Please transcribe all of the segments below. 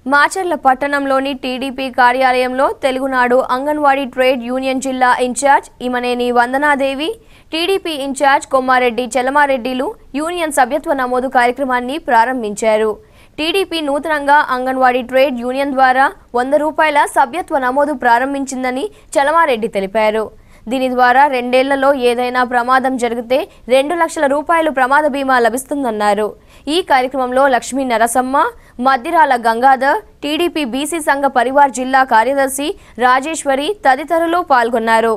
మాచర్ల పట్టణంలోని టీడీపీ కార్యాలయంలో Telugunadu anganwadi trade union జిల్లా incharge Imaneni Vandanadevi TDP incharge Kommareddy చలమారెడ్డిలు యూనియన్ సభ్యత్వ నమోదు కార్యక్రమాన్ని ప్రారంభించారు టీడీపీ నూతనంగా అంగన్వాడీ ట్రేడ్ యూనియన్ ద్వారా వంద రూపాయల సభ్యత్వ నమోదు ప్రారంభించిందని చలమారెడ్డి తెలిపారు దీని ద్వారా రెండేళ్లలో ఏదైనా ప్రమాదం జరిగితే రెండు లక్షల రూపాయలు ప్రమాద బీమా లభిస్తుందన్నారు ఈ కార్యక్రమంలో లక్ష్మీ నరసమ్మ మద్దిరాల గంగాధర్ టీడీపీ బీసీ సంఘ పరివార్ జిల్లా కార్యదర్శి రాజేశ్వరి తదితరులు పాల్గొన్నారు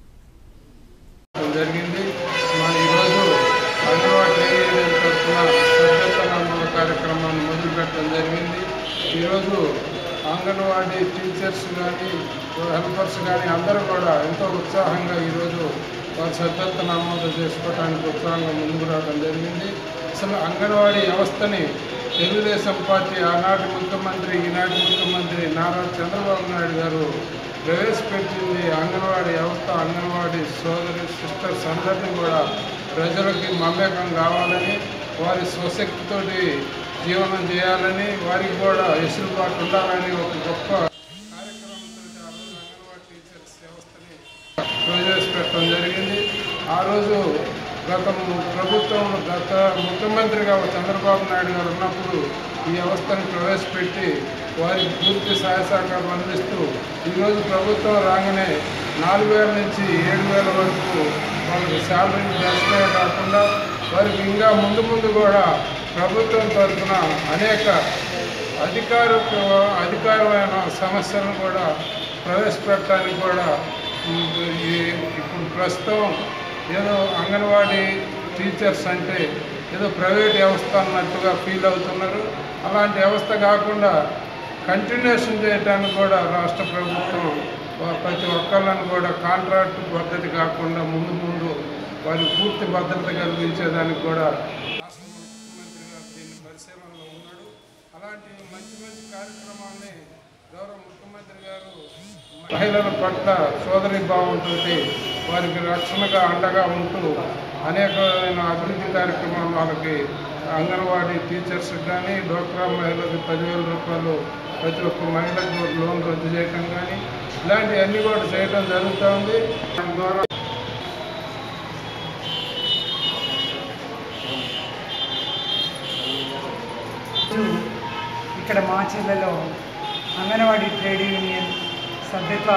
జరిగింది మన ఈరోజు అంగన్వాడీ ట్రైనింగ్ యూనియన్ తరఫున సభ్యత్వ నమోదు కార్యక్రమాన్ని మొదలుపెట్టడం జరిగింది ఈరోజు అంగన్వాడీ టీచర్స్ కానీ హెల్పర్స్ కానీ అందరూ కూడా ఎంతో ఉత్సాహంగా ఈరోజు వారి సభ్యత్వ నమోదు చేసుకోవడానికి ఉత్సాహంగా ముందుకు రావడం జరిగింది అసలు అంగన్వాడీ వ్యవస్థని తెలుగుదేశం పార్టీ ఆనాటి ముఖ్యమంత్రి ఈనాటి ముఖ్యమంత్రి నారా చంద్రబాబు నాయుడు గారు ప్రవేశపెట్టింది అంగన్వాడీ వ్యవస్థ అంగన్వాడీ సోదరి సిస్టర్స్ అందరినీ కూడా ప్రజలకి మమేకం కావాలని వారి స్వశక్తితోటి జీవనం చేయాలని వారికి కూడా వెసులుబాటు ఉండాలని ఒక గొప్ప కార్యక్రమంతో ఆ రోజు అంగన్వాడీ టీచర్స్ వ్యవస్థని ప్రవేశపెట్టడం జరిగింది ఆ రోజు గత ము- ప్రభుత్వం గత ముఖ్యమంత్రిగా చంద్రబాబు నాయుడు గారు ఉన్నప్పుడు ఈ వ్యవస్థను ప్రవేశపెట్టి వారికి పూర్తి సహాయ సహకారం అందిస్తూ ఈరోజు ప్రభుత్వం రాగానే నాలుగు వేల నుంచి ఏడు వేల వరకు వాళ్ళకి శాలరీని పెంచడమే కాకుండా వారికి ఇంకా ముందు ముందు కూడా ప్రభుత్వం తరఫున అనేక అధికార అధికారమైన సమస్యలను కూడా ప్రవేశపెట్టడానికి కూడా ఉమ్, ఈ ఇప్పుడు ప్రస్తుతం ఏదో అంగన్వాడీ టీచర్స్ అంటే ఏదో ప్రైవేట్ వ్యవస్థ అన్నట్టుగా ఫీల్ అవుతున్నారు అలాంటి వ్యవస్థ కాకుండా కంటిన్యూషన్ చేయడానికి కూడా రాష్ట్ర ప్రభుత్వం వా- ప్రతి ఒక్కళ్ళని కూడా కాంట్రాక్ట్ పద్ధతి కాకుండా ముందు ముందు వారికి పూర్తి భద్రత కల్పించేదానికి కూడా రాష్ట్ర ముఖ్యమంత్రి గారు దీన్ని పరిశీలనలో ఉన్నాడు అలాంటి మంచి మంచి కార్యక్రమాల్ని గౌరవ ముఖ్యమంత్రి గారు మహిళల పట్ల సోదరి భావంతో వారికి రక్షణగా అండగా ఉంటూ అనేకమైన అభివృద్ధి కార్యక్రమాలు వాళ్ళకి అంగన్వాడీ టీచర్స్కి కానీ డోక్రా మహిళలకు పదివేల రూపాయలు ప్రతి ఒక్క మహిళకు లోన్ రద్దు చేయటం కానీ ఇలాంటివన్నీ కూడా చేయడం జరుగుతూ ఉంది దాని ద్వారా రోజు ఇక్కడ మాచెర్లలో అంగన్వాడీ ట్రేడ్ యూనియన్ సభ్యత్వ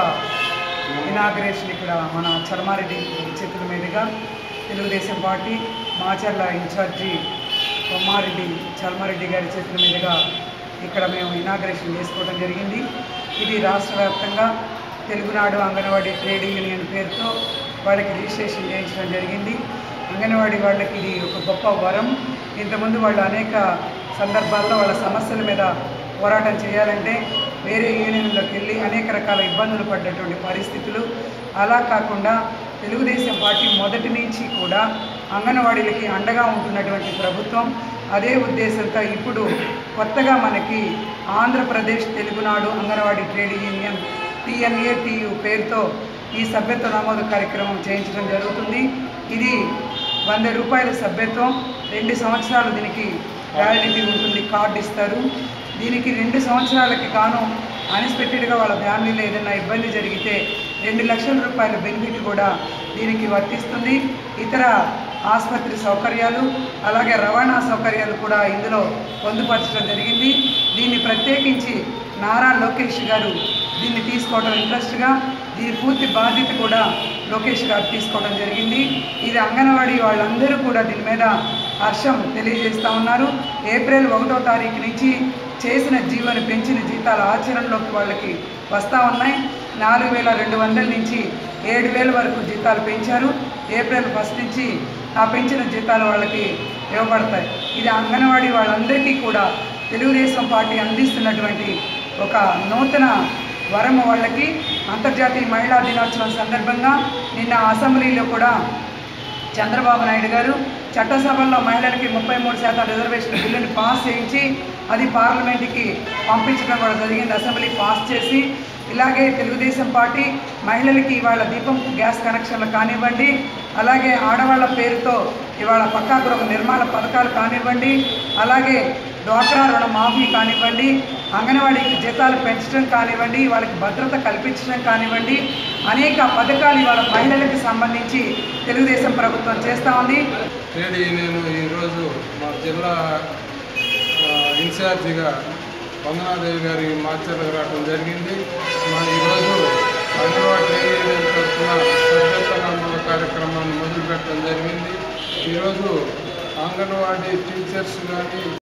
ఇనాగరేషన్ ఇక్కడ మన చర్మారెడ్డి చేతుల మీదుగా తెలుగుదేశం పార్టీ మాచర్ల ఇన్ఛార్జి కొమ్మారెడ్డి చల్మారెడ్డి గారి చేతుల మీదుగా ఇక్కడ మేము ఇనాగరేషన్ చేసుకోవడం జరిగింది ఇది రాష్ట్ర వ్యాప్తంగా తెలుగునాడు అంగన్వాడీ ట్రేడ్ యూనియన్ పేరుతో వాళ్ళకి రిజిస్ట్రేషన్ చేయించడం జరిగింది అంగన్వాడీ వాళ్ళకి ఇది ఒక గొప్ప వరం ఇంతకుముందు వాళ్ళు అనేక సందర్భాల్లో వాళ్ళ సమస్యల మీద పోరాటం చేయాలంటే వేరే యూనియన్లోకి వెళ్ళి అనేక రకాల ఇబ్బందులు పడ్డటువంటి పరిస్థితులు అలా కాకుండా తెలుగుదేశం పార్టీ మొదటి నుంచి కూడా అంగన్వాడీలకి అండగా ఉంటున్నటువంటి ప్రభుత్వం అదే ఉద్దేశంతో ఇప్పుడు కొత్తగా మనకి Andhra Pradesh Telugunadu anganwadi trade union TNA TU పేరుతో ఈ సభ్యత్వ నమోదు కార్యక్రమం చేయించడం జరుగుతుంది ఇది వంద రూపాయల సభ్యత్వం రెండు సంవత్సరాలు దీనికి వ్యాలిడిటీ ఉంటుంది కార్డు ఇస్తారు దీనికి రెండు సంవత్సరాలకి గాను అన్ఎక్స్పెక్టెడ్గా వాళ్ళ ఫ్యామిలీలో ఏదైనా ఇబ్బంది జరిగితే రెండు లక్షల రూపాయల బెనిఫిట్ కూడా దీనికి వర్తిస్తుంది ఇతర ఆసుపత్రి సౌకర్యాలు అలాగే రవాణా సౌకర్యాలు కూడా ఇందులో పొందుపరచడం జరిగింది దీన్ని ప్రత్యేకించి నారా లోకేష్ గారు దీన్ని తీసుకోవడం ఇంట్రెస్ట్గా దీని పూర్తి బాధ్యత కూడా లోకేష్ గారు తీసుకోవడం జరిగింది ఇది అంగన్వాడీ వాళ్ళందరూ కూడా దీని మీద హర్షం తెలియజేస్తూ ఉన్నారు ఏప్రిల్ ఒకటో తారీఖు నుంచి చేసిన జీవన పెంచిన జీతాలు ఆచరణలోకి వాళ్ళకి వస్తూ ఉన్నాయి నాలుగు వేల రెండు వందల నుంచి ఏడు వేల వరకు జీతాలు పెంచారు ఏప్రిల్ ఫస్ట్ నుంచి ఆ పెంచిన జీతాలు వాళ్ళకి ఇవ్వబడతాయి ఇది అంగన్వాడీ వాళ్ళందరికీ కూడా తెలుగుదేశం పార్టీ అందిస్తున్నటువంటి ఒక నూతన వరం వాళ్ళకి అంతర్జాతీయ మహిళా దినోత్సవం సందర్భంగా నిన్న అసెంబ్లీలో కూడా చంద్రబాబు నాయుడు గారు చట్టసభల్లో మహిళలకి ముప్పై మూడు శాతం రిజర్వేషన్ బిల్లుని పాస్ చేయించి అది పార్లమెంట్కి పంపించడం కూడా జరిగింది అసెంబ్లీ పాస్ చేసి ఇలాగే తెలుగుదేశం పార్టీ మహిళలకి ఇవాళ దీపం గ్యాస్ కనెక్షన్లు కానివ్వండి అలాగే ఆడవాళ్ళ పేరుతో ఇవాళ పక్కా గృహ నిర్మాణ పథకాలు కానివ్వండి అలాగే డ్వాక్రా రుణ మాఫీ కానివ్వండి అంగన్వాడీ జీతాలు పెంచడం కానివ్వండి వాళ్ళకి భద్రత కల్పించడం కానివ్వండి అనేక పథకాలు ఇవాళ మహిళలకు సంబంధించి తెలుగుదేశం ప్రభుత్వం చేస్తూ ఉంది ట్రేడ్ యూనియన్ ఈరోజు మా జిల్లా ఆ, ఇన్ఛార్జిగా వందనాదేవి గారి మార్చలకు రావడం జరిగింది మా ఈరోజు అంగన్వాడీ ట్రేడ్ యూనియన్ తరఫున సభ్యత్వ నమోదు కార్యక్రమాన్ని మొదలుపెట్టడం జరిగింది ఈరోజు అంగన్వాడీ టీచర్స్ కానీ